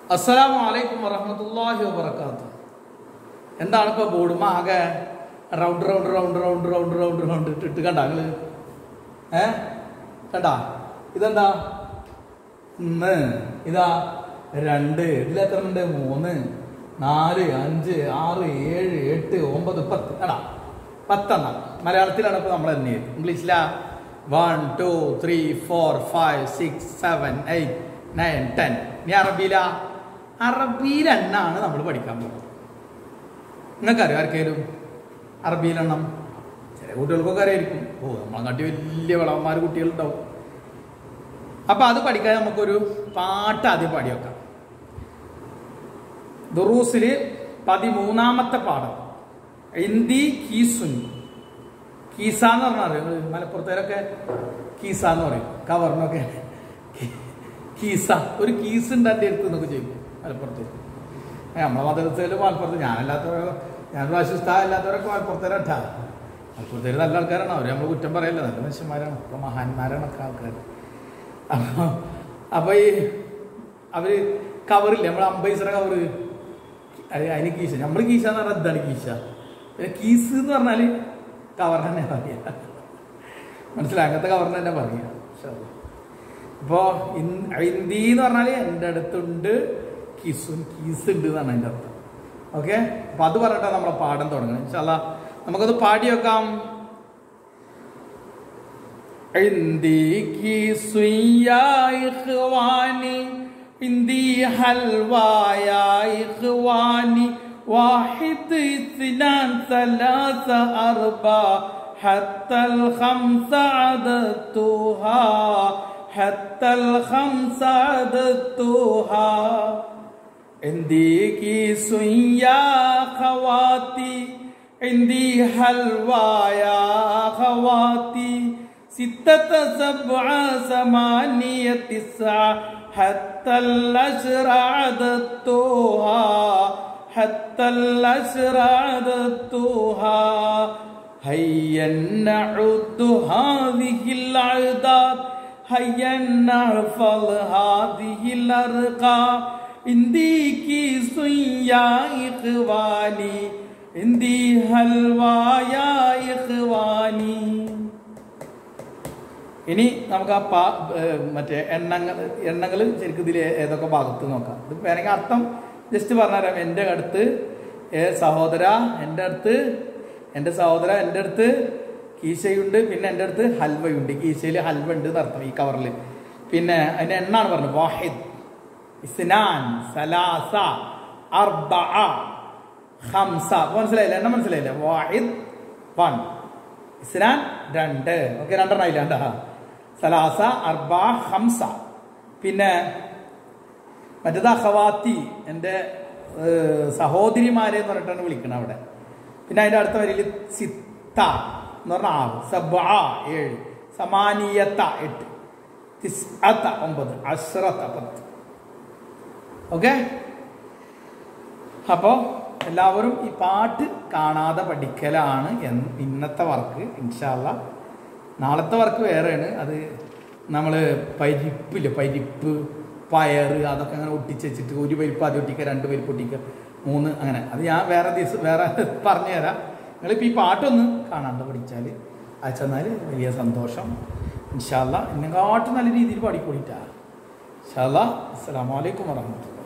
അസ്സലാമു അലൈക്കും വറഹമത്തല്ലാഹി വബർക്കാത്തു എന്താണ് ഇപ്പോൾ ബോർഡും ആകെ round round round round round round round ഇട്ടിട്ട് കണ്ട നിങ്ങള് ഏ കണ്ട ഇതെന്താ ഒന്ന് ഇതാ രണ്ട് ഇതിൽ എത്ര ഉണ്ട് മൂന്ന് നാല് അഞ്ച് ആറ് ഏഴ് എട്ട് ഒമ്പത് പത്ത് കടാ പത്തെണ്ണം മലയാളത്തിലാണ് ഇപ്പോൾ നമ്മൾ തന്നെ ഇംഗ്ലീഷിലാ one two three four five six seven eight nine ten ഇനി അറബിയില അറബിയിലെണ്ണാണ് നമ്മൾ പഠിക്കാൻ പോകുന്നത് നിങ്ങൾക്കറിയോ ആർക്കേലും അറബിയിലെണ്ണം ചില കുട്ടികൾക്കൊക്കെ അറിയായിരിക്കും ഓ നമ്മളെ വലിയ വിളവന്മാർ കുട്ടികളുണ്ടാവും അപ്പൊ അത് പഠിക്കാൻ നമുക്കൊരു പാട്ട് ആദ്യം പാടി വെക്കാം ദുറൂസില് പതിമൂന്നാമത്തെ പാഠം ഹിന്ദി കീസുൻ കീസ എന്ന് പറഞ്ഞാൽ അറിയോ മലപ്പുറത്തേരൊക്കെ കീസ എന്ന് പറയും കവറിനൊക്കെ കീസ ഒരു കീസ് ഉണ്ട് എൻ്റെ അടുത്ത് എന്നൊക്കെ ചെയ്യും മലപ്പുറത്ത് ഏ, നമ്മളെ മദ്രസയിലും മലപ്പുറത്ത് ഞാനല്ലാത്തവരോ ഞാൻ പ്രാവശ്യസ്ഥ അല്ലാത്തവരൊക്കെ മലപ്പുറത്തേരട്ടാ മലപ്പുറത്തേര് നല്ല ആൾക്കാരാണ് അവർ നമ്മൾ കുറ്റം പറയല്ല നല്ല മനുഷ്യന്മാരാണ് ഇപ്പൊ മഹാന്മാരാണ് ഒക്കെ ആൾക്കാർ അപ്പൊ അപ്പൊ ഈ അവര് കവറില്ലേ നമ്മൾ അമ്പൈസറ കവറ് അത് അതിന് കീശ നമ്മൾ കീശ എന്ന് പറഞ്ഞാൽ ഇതാണ് കീശ പിന്നെ കീസ് എന്ന് പറഞ്ഞാല് കവർ തന്നെ പറയുക മനസ്സിലായി അങ്ങനത്തെ കവർ തന്നെ പറയുക ഇപ്പോ ഹിന്ദി എന്ന് പറഞ്ഞാല് എൻ്റെ അടുത്തുണ്ട് കീസും കീസ് ഉണ്ട് എന്നാണ് അതിൻ്റെ അർത്ഥം ഓക്കെ അപ്പൊ അത് പറഞ്ഞിട്ടാണ് നമ്മളെ പാഠം തുടങ്ങണം ഇൻഷാല്ല നമുക്കത് പാടി വെക്കാം عندي كيس يا إخواني عندي حلوى يا إخواني واحد اثنان ثلاثة أربعة حتى الخمسة عددتها حتى الخمسة عددتها عندي كيس يا خواتي عندي حلوى يا خواتي ستة سبعة ثمانية تسعة حتى العشر عددتها حتى العشر عددتها هيا نعد هذه الأعداد هيا نحفظ هذه الأرقام عندي كيس يا إخواني عندي حلوى يا إخواني ഇനി നമുക്ക് ആ പാ ഏർ മറ്റേ എണ്ണങ്ങൾ എണ്ണങ്ങൾ ശരിക്കും ഇതിൽ ഏതൊക്കെ ഭാഗത്ത് നോക്കാം ഇത് വേണമെങ്കിൽ അർത്ഥം ജസ്റ്റ് പറഞ്ഞുതരാം എൻ്റെ അടുത്ത് ഏ സഹോദര എൻ്റെ അടുത്ത് എൻ്റെ സഹോദര എൻ്റെ അടുത്ത് കീശയുണ്ട് പിന്നെ എൻ്റെ അടുത്ത് ഹൽവയുണ്ട് കീശയിൽ ഹൽവ ഉണ്ട് എന്നർത്ഥം ഈ കവറിൽ പിന്നെ അതിൻ്റെ എണ്ണാണ് പറഞ്ഞത് വാഹിദ് ഇസ്നാൻ സലാസ അർബ ഹംസ മനസ്സിലായില്ല എണ്ണം മനസ്സിലായില്ല വാഹിദ് വൺ ഇസ്നാൻ രണ്ട് ഓക്കെ രണ്ടെണ്ണം ഇല്ലാണ്ട സലാസ അർബ ഹംസ പിന്നെ മറ്റേത് അഹവാത്തി എൻ്റെ ഏർ, സഹോദരിമാരെ എന്ന് പറഞ്ഞിട്ടാണ് വിളിക്കണം അവിടെ പിന്നെ അതിൻ്റെ അടുത്ത വരിയിൽ സിത്ത എന്ന് പറഞ്ഞാൽ ആറ് സബ ഏഴ് സമാനീയത്ത എട്ട് തിസ്അത്ത ഒമ്പത് അശ്രത്ത പത്ത് ഓക്കെ അപ്പോൾ എല്ലാവരും ഈ പാട്ട് കാണാതെ പഠിക്കലാണ് എന്ന് ഇന്നത്തെ വർക്ക് ഇൻഷാല്ല നാളത്തെ വർക്ക് വേറെയാണ് അത് നമ്മൾ പരിപ്പില്ല പരിപ്പ് പയറ് അതൊക്കെ അങ്ങനെ ഒട്ടിച്ച് വെച്ചിട്ട് ഒരു പരിപ്പ് ആദ്യം ഒട്ടിക്കുക രണ്ട് പരിപ്പ് ഒട്ടിക്കുക മൂന്ന് അങ്ങനെ അത് ഞാൻ വേറെ ദിവസം വേറെ പറഞ്ഞു തരാം നിങ്ങളിപ്പോൾ ഈ പാട്ടൊന്ന് കാണാണ്ട് പഠിച്ചാൽ അയച്ചെന്നാൽ വലിയ സന്തോഷം ഇൻഷാല്ല എന്നെക്കാട്ടും നല്ല രീതിയിൽ പാടിക്കൊള്ളിട്ടാ ഇൻഷാല്ല അസ്സാം വലൈക്കും വരഹമത്തുള്ള